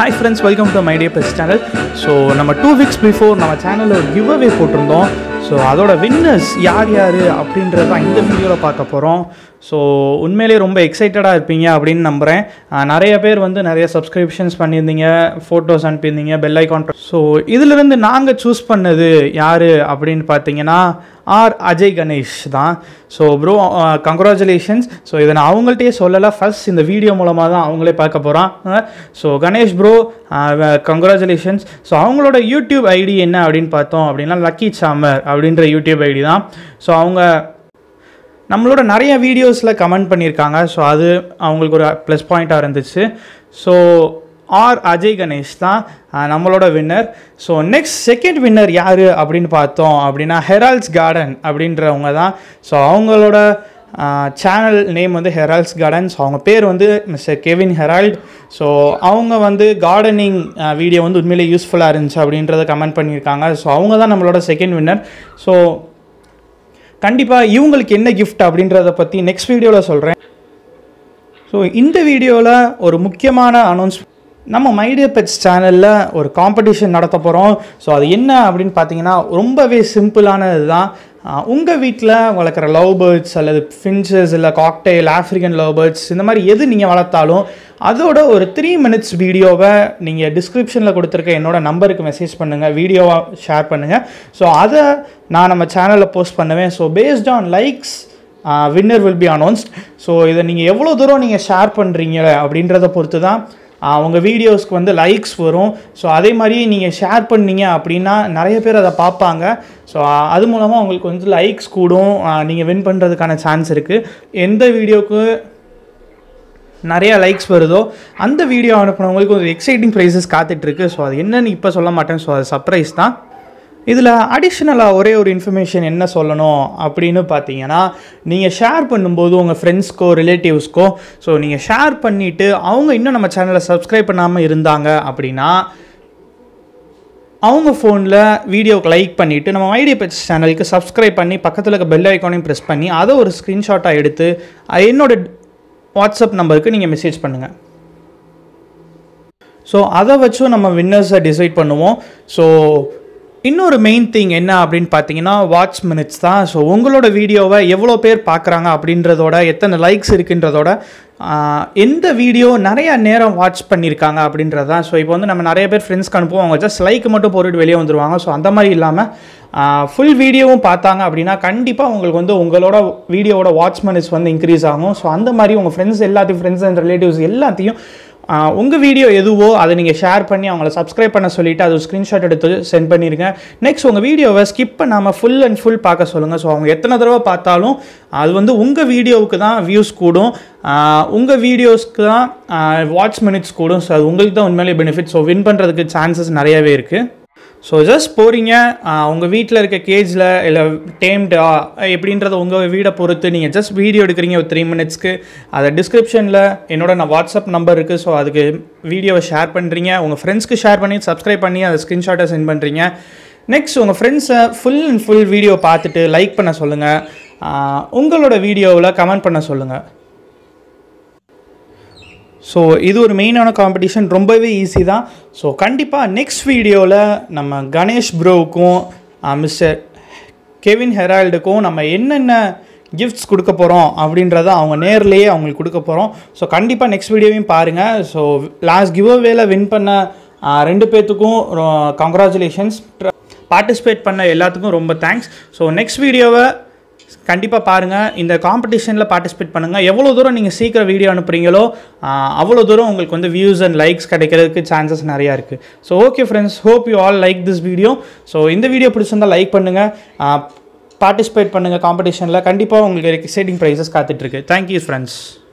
hi friends welcome to my day best channel so நம்ம two weeks before நம்ம சேனலில் ஒரு கிவ் அவே போட்டிருந்தோம் ஸோ அதோட வின்னர்ஸ் யார் யார் அப்படின்றது தான் இந்த வீடியோவில் பார்க்க போகிறோம் ஸோ உண்மையிலேயே ரொம்ப எக்ஸைட்டடாக இருப்பீங்க அப்படின்னு நம்புகிறேன் ஆஹ் நிறைய பேர் வந்து நிறைய சப்ஸ்கிரிப்ஷன்ஸ் பண்ணியிருந்தீங்க ஃபோட்டோஸ் அனுப்பியிருந்தீங்க பெல் ஐகான் ஸோ இதிலிருந்து நாங்கள் சூஸ் பண்ணது யார் அப்படின்னு பார்த்தீங்கன்னா ஆர் அஜய் கணேஷ் தான் ஸோ ப்ரோ கங்க்ராச்சுலேஷன்ஸ் ஸோ இதை நான் அவங்கள்ட்டயே சொல்லலை ஃபர்ஸ்ட் இந்த வீடியோ மூலமாக தான் அவங்களே பார்க்க போகிறான் so Ganesh bro congratulations so அவங்களோட யூடியூப் ஐடி என்ன அப்படின்னு பார்த்தோம் அப்படின்னா லக்கி சாமர் அப்படின்ற யூடியூப் ஐடி தான் ஸோ அவங்க நம்மளோட நிறைய வீடியோஸில் கமெண்ட் பண்ணியிருக்காங்க ஸோ அது அவங்களுக்கு ஒரு ப்ளஸ் பாயிண்ட்டாக இருந்துச்சு ஸோ ஆர் அஜய் கணேஷ் தான் அஹ், நம்மளோட winner so next second winner யார் அப்படின்னு பார்த்தோம் அப்படின்னா ஹெரால்ட்ஸ் கார்டன் அப்படின்றவங்க தான் ஸோ அவங்களோட சேனல் நேம் வந்து ஹெரால்ட்ஸ் கார்டன் ஸோ அவங்க பேர் வந்து மிஸ்டர் கெவின் ஹெரால்ட் ஸோ அவங்க வந்து கார்டனிங் வீடியோ வந்து உண்மையிலேயே யூஸ்ஃபுல்லாக இருந்துச்சு அப்படின்றத கமெண்ட் பண்ணியிருக்காங்க ஸோ அவங்க தான் நம்மளோட செகண்ட் வின்னர் ஸோ கண்டிப்பாக இவங்களுக்கு என்ன கிஃப்ட் அப்படின்றத பற்றி நெக்ஸ்ட் வீடியோவில் சொல்கிறேன் ஸோ இந்த வீடியோவில் ஒரு முக்கியமான அனௌன்ஸ் நம்ம மைடிய பெட்ஸ் சேனலில் ஒரு காம்படிஷன் நடத்த போகிறோம் ஸோ அது என்ன அப்படின்னு பார்த்தீங்கன்னா ரொம்பவே சிம்பிளானது தான் உங்கள் வீட்டில் வளர்க்குற லவ் பேர்ட்ஸ் அல்லது ஃபின்ச்சஸ் இல்லை காக்டெயில் ஆஃப்ரிக்கன் லவ் பேர்ட்ஸ் இந்த மாதிரி எது நீங்கள் வளர்த்தாலும் அதோட ஒரு த்ரீ மினிட்ஸ் வீடியோவை நீங்கள் டிஸ்கிரிப்ஷனில் கொடுத்துருக்க என்னோட நம்பருக்கு மெசேஜ் பண்ணுங்கள் வீடியோவாக ஷேர் பண்ணுங்கள் ஸோ அதை நான் நம்ம சேனலில் போஸ்ட் பண்ணுவேன் so based on likes winner will be announced so இதை நீங்கள் எவ்வளோ தூரம் நீங்கள் ஷேர் பண்ணுறீங்க அப்படின்றத பொறுத்து தான் உங்கள் வீடியோஸ்க்கு வந்து லைக்ஸ் வரும் ஸோ அதே மாதிரி நீங்கள் ஷேர் பண்ணீங்க அப்படின்னா நிறைய பேர் அதை பார்ப்பாங்க ஸோ அது மூலமாக உங்களுக்கு வந்து லைக்ஸ் கூடும் நீங்கள் வின் பண்ணுறதுக்கான சான்ஸ் இருக்குது எந்த வீடியோக்கு நிறைய லைக்ஸ் வருதோ அந்த வீடியோ அனுப்புனவங்களுக்கு ஒரு எக்ஸைட்டிங் ப்ரைஸஸ் காத்துட்ருக்கு ஸோ அது என்னன்னு இப்போ சொல்ல மாட்டேன் ஸோ அது சர்ப்ரைஸ் தான் இதில் அடிஷ்னலாக ஒரே ஒரு இன்ஃபர்மேஷன் என்ன சொல்லணும் அப்படின்னு பார்த்தீங்கன்னா நீங்கள் ஷேர் பண்ணும்போது உங்கள் ஃப்ரெண்ட்ஸ்க்கோ ரிலேட்டிவ்ஸ்க்கோ ஸோ நீங்கள் ஷேர் பண்ணிவிட்டு அவங்க இன்னும் நம்ம சேனலை சப்ஸ்கிரைப் பண்ணாமல் இருந்தாங்க அப்படின்னா அவங்க ஃபோனில் வீடியோக்கு லைக் பண்ணிவிட்டு நம்ம ஐடியா பெட்ஸ் சேனலுக்கு சப்ஸ்கிரைப் பண்ணி பக்கத்தில் இருக்க பெல் ஐக்கானையும் ப்ரெஸ் பண்ணி அதை ஒரு ஸ்க்ரீன்ஷாட்டாக எடுத்து அஹ், என்னோட வாட்ஸ்அப் நம்பருக்கு நீங்கள் மெசேஜ் பண்ணுங்கள் ஸோ அதை வச்சும் நம்ம வின்னர்ஸை டிசைட் பண்ணுவோம் ஸோ இன்னொரு மெயின் திங் என்ன அப்படின்னு பார்த்தீங்கன்னா வாட்ச் மினிட்ஸ் தான் ஸோ உங்களோட வீடியோவை எவ்வளோ பேர் பார்க்குறாங்க அப்படின்றதோட எத்தனை லைக்ஸ் இருக்குன்றதோட ஆஹ், எந்த வீடியோ நிறைய நேரம் வாட்ச் பண்ணியிருக்காங்க அப்படின்றது தான் ஸோ இப்போ வந்து நம்ம நிறைய பேர் ஃப்ரெண்ட்ஸ்க்கு அனுப்புவோம் அவங்க ஜஸ்ட் லைக் மட்டும் போட்டுட்டு வெளியே வந்துருவாங்க ஸோ அந்த மாதிரி இல்லாமல் ஃபுல் வீடியோவும் பார்த்தாங்க அப்படின்னா கண்டிப்பாக உங்களுக்கு வந்து உங்களோட வீடியோவோட வாட்ச் மினிட்ஸ் வந்து இன்க்ரீஸ் ஆகும் ஸோ அந்த மாதிரி உங்கள் ஃப்ரெண்ட்ஸ் எல்லாத்தையும் ஃப்ரெண்ட்ஸ் அண்ட் ரிலேட்டிவ்ஸ் எல்லாத்தையும் உங்கள் வீடியோ எதுவோ அதை நீங்கள் ஷேர் பண்ணி அவங்கள சப்ஸ்கிரைப் பண்ண சொல்லிவிட்டு அது ஸ்க்ரீன்ஷாட் எடுத்து சென்ட் பண்ணிடுங்க நெக்ஸ்ட் உங்கள் வீடியோவை ஸ்கிப் பண்ணாமல் ஃபுல் அண்ட் ஃபுல் பார்க்க சொல்லுங்கள் ஸோ அவங்க எத்தனை தடவை பார்த்தாலும் அது வந்து உங்கள் வீடியோவுக்கு தான் வியூஸ் கூடும் உங்கள் வீடியோஸ்க்கு தான் வாட்ச் மினிட்ஸ் கூடும் ஸோ அது உங்களுக்கு தான் உண்மையிலேயே பெனிஃபிட் ஸோ வின் பண்ணுறதுக்கு சான்சஸ் நிறையவே இருக்குது ஸோ ஜஸ்ட் போகிறீங்க உங்கள் வீட்டில் இருக்க கேஜில் இல்லை டேம்டா எப்படின்றத உங்கள் வீடை பொறுத்து நீங்கள் ஜஸ்ட் வீடியோ எடுக்கிறீங்க ஒரு த்ரீ மினிட்ஸ்க்கு அதை டிஸ்கிரிப்ஷனில் என்னோட நான் வாட்ஸ்அப் நம்பர் இருக்குது ஸோ அதுக்கு வீடியோவை ஷேர் பண்ணுறீங்க உங்கள் ஃப்ரெண்ட்ஸ்க்கு ஷேர் பண்ணி சப்ஸ்கிரைப் பண்ணி அதை ஸ்க்ரீன்ஷாட்டை சென்ட் பண்ணுறீங்க நெக்ஸ்ட் உங்கள் ஃப்ரெண்ட்ஸை ஃபுல் அண்ட் ஃபுல் வீடியோ பார்த்துட்டு லைக் பண்ண சொல்லுங்கள் உங்களோட வீடியோவில் கமெண்ட் பண்ண சொல்லுங்கள் ஸோ இது ஒரு மெயினான காம்படிஷன் ரொம்பவே ஈஸி தான் ஸோ கண்டிப்பாக நெக்ஸ்ட் வீடியோவில் நம்ம கணேஷ் ப்ரோவுக்கும் மிஸ்டர் கெவின் ஹெரால்டுக்கும் நம்ம என்னென்ன கிஃப்ட்ஸ் கொடுக்க போகிறோம் அப்படின்றத அவங்க நேர்லேயே அவங்களுக்கு கொடுக்க போகிறோம் ஸோ கண்டிப்பாக நெக்ஸ்ட் வீடியோவையும் பாருங்கள் ஸோ லாஸ்ட் கிவ் அவேல வின் பண்ண ஆ, ரெண்டு பேர்த்துக்கும் கங்க்ராச்சுலேஷன்ஸ் பார்ட்டிசிபேட் பண்ண எல்லாத்துக்கும் ரொம்ப தேங்க்ஸ் ஸோ நெக்ஸ்ட் வீடியோவை கண்டிப்பாக பாருங்கள் இந்த காம்படிஷனில் பார்ட்டிசிபேட் பண்ணுங்கள் எவ்வளோ தூரம் நீங்கள் சீக்கிரம் வீடியோ அனுப்புகிறீங்களோ ஆஹ், அவ்வளோ தூரம் உங்களுக்கு வந்து வியூஸ் அண்ட் லைக்ஸ் கிடைக்கிறதுக்கு சான்சஸ் நிறையா இருக்குது so okay friends hope you all like this video so இந்த வீடியோ பிடிச்சிருந்தால் லைக் பண்ணுங்கள் பார்ட்டிசிபேட் பண்ணுங்கள் காம்படிஷனில் கண்டிப்பாக உங்களுக்கு எக்ஸைட்டிங் ப்ரைஸஸ் காத்துட்ருக்கு தேங்க்யூ ஃப்ரெண்ட்ஸ்